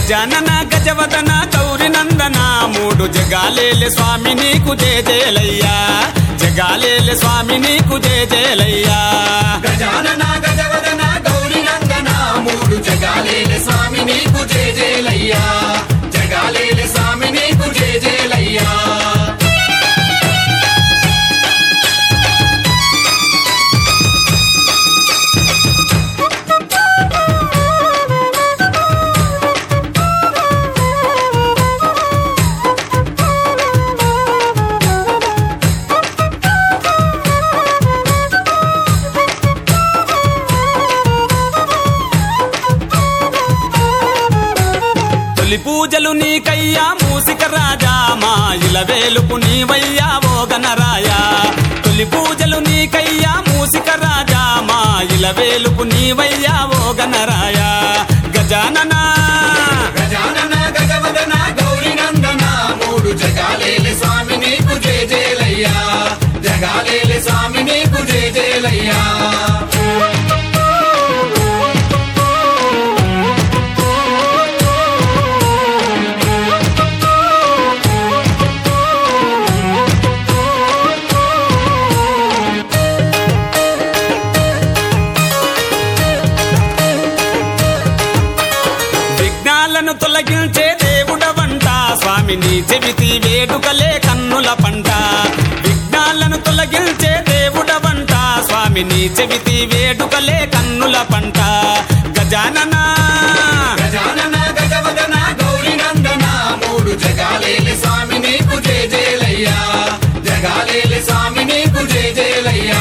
గజానన గజవదన గౌరి నందన మూడు జగాలేలే స్వామి నీకు జేజేలయ్యా జగాలేలే స్వామి నీకు జేజేలయ్యా గజానన గజవదన గౌరి నందన మూడు జగాలేల స్వామి నీకు జేజేలయ్యా జగాలేల స్వామి నీకు జేజేలయ్యా తొలి పూజలు నీకయ్యా మూసిక రాజా మా ఇల వేలుపు నీవయ్యా ఓగనరాయా తొలి పూజలు నీకయ్యా మూసిక రాజా మా ఇల వేలుపు నీవయ్యా ఓగనరాయా గజానన గజానన గజవదన గౌరి నందన మూడు జగాలేల స్వామి నీకు జేజేలయ్యా జగాలేల స్వామి నీకు జేజేలయ్యా విఘ్నాలను తొలగించే దేవుడవంట స్వామి నీ చెవితి వేడుకలే కన్నుల పంట విఘ్నాలను తొలగించే దేవుడవంట స్వామి నీ చెవితి వేడుకలే కన్నుల పంట గజానన గజానన గజవదన గౌరి నందన మూడు జగాలేల స్వామి నీకు జేజేలయ్యా జగాలేల స్వామి నీకు జేజేలయ్యా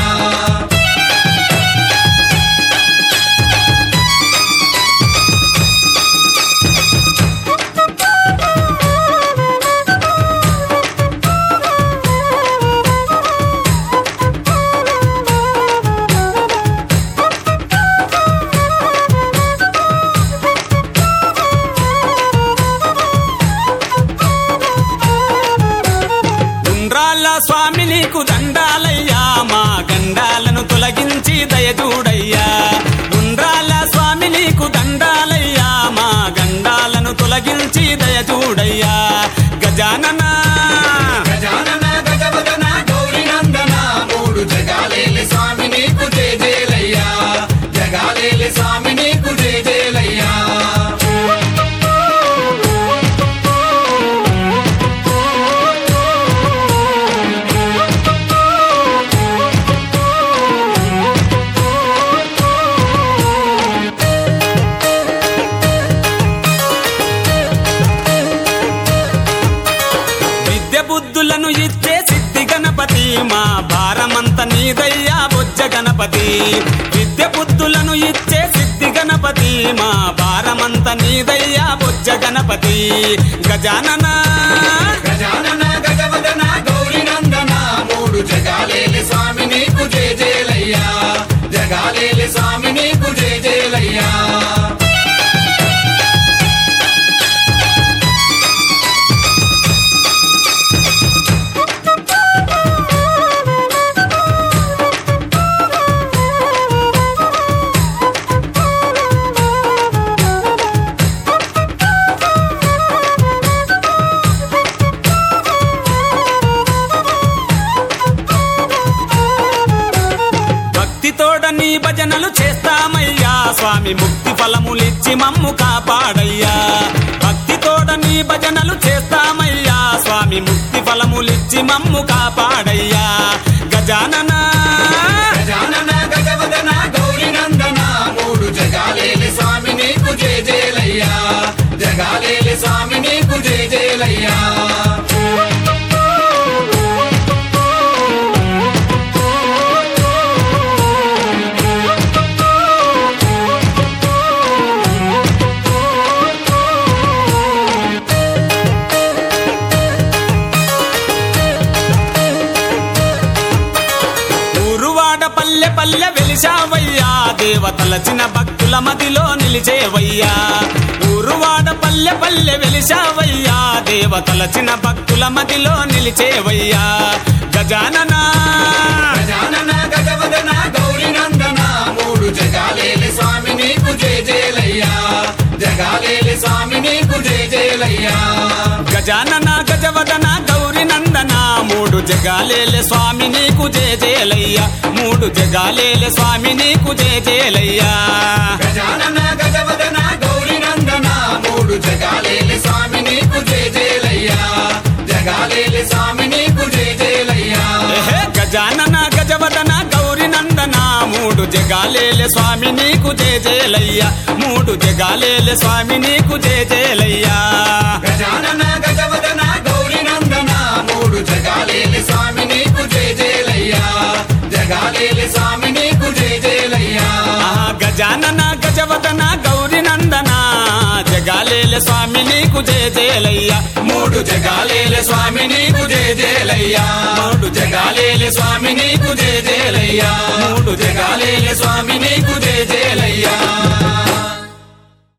ఉండ్రాళ్ళ స్వామి నీకు దండాలయ్యా మా గండాలను తొలగించి దయచూడయ్యా ఉండ్రాళ్ళ స్వామి నీకు దండాలయ్యా మా గండాలను తొలగించి దయచూడయ్యా గజానన గజానన గజవదన గౌరి నందన మూడు జగాలేల స్వామి నీకు జేజేలయ్యా జగాలేల స్వామి నీకు జేజేలయ్యా విద్య బుద్ధులను ఇచ్చే సిద్ధి గణపతి మా భారమంత నీదయ్యా బొజ్జ గణపతి విద్య బుద్ధులను ఇచ్చే సిద్ధి గణపతి మా భారమంత నీదయ్యా బొజ్జ గణపతి గజానన గజానన గజవదన గౌరి నందన మూడు జగాలేల స్వామి నీకు జేజేలయ్యా జగాలేల స్వామి నీకు జేజేలయ్యా భక్తితోడ నీ భజనలు చేస్తామయ్యా స్వామి ముక్తి ఫలములిచ్చి మమ్ము కాపాడయ్యా భక్తితోడ నీ భజనలు చేస్తామయ్యా స్వామి ముక్తి ఫలములిచ్చి మమ్ము కాపాడయ్యా గజానన గజానన గజవదన గౌరి నందన మూడు జగాలేల స్వామి నీకు జేజేలయ్యా జగాలేల స్వామి నీకు జేజేలయ్యా ఊరువాడ పల్లె పల్లె వెలిశావయ్యా దేవతలచిన భక్తుల మదిలో నిలిచేవయ్యా ఊరువాడ పల్లె పల్లె వెలిశావయ్యా దేవతలచిన భక్తుల మదిలో నిలిచేవయ్యా గజానన గజానన గజవదన గౌరి నందన మూడు జగాలేల స్వామి నీకు జేజేలయ్యా జగాలేల స్వామి నీకు నీకు జయ జయలయ్యా గజానన గజవదన గౌరి నందన మూడు జగాలేలే స్వామి నీకు జయ జయలయ్యా మూడు జగాలేలే స్వామి నీకు జయ జయలయ్యా గజానన గజవదన గౌరి నందన మూడు జగాలేలి స్వామి నీకు జయ జయలయ్యా జగాలేలి స్వామి నీకు జయ జయలయ్యా ఏహే, గజానన గజవదన గౌరి నందన మూడు జగాలేలే స్వామి నీకు జయ జయలయ్యా మూడు జగాలేలే స్వామి నీకు జయ జయలయ్యా గజానన గజవదన గౌరి నందన మూడు జగాలేలి స్వామి నీకు జయ జయలయ్యా జగాలేలి స్వామి నీకు జయ జయలయ్యా ఆహా, గజానన గజవదన గౌరి నందన జగాలేలే స్వామి నీకు జయ జయలయ్యా మూడు జగాలేలి స్వామి నీకు జయ జయలయ్యా మూడు జగాలేలి స్వామి నీకు జయ జయలయ్యా మూడు జగాలేలి స్వామి నీకు జయ జయలయ్యా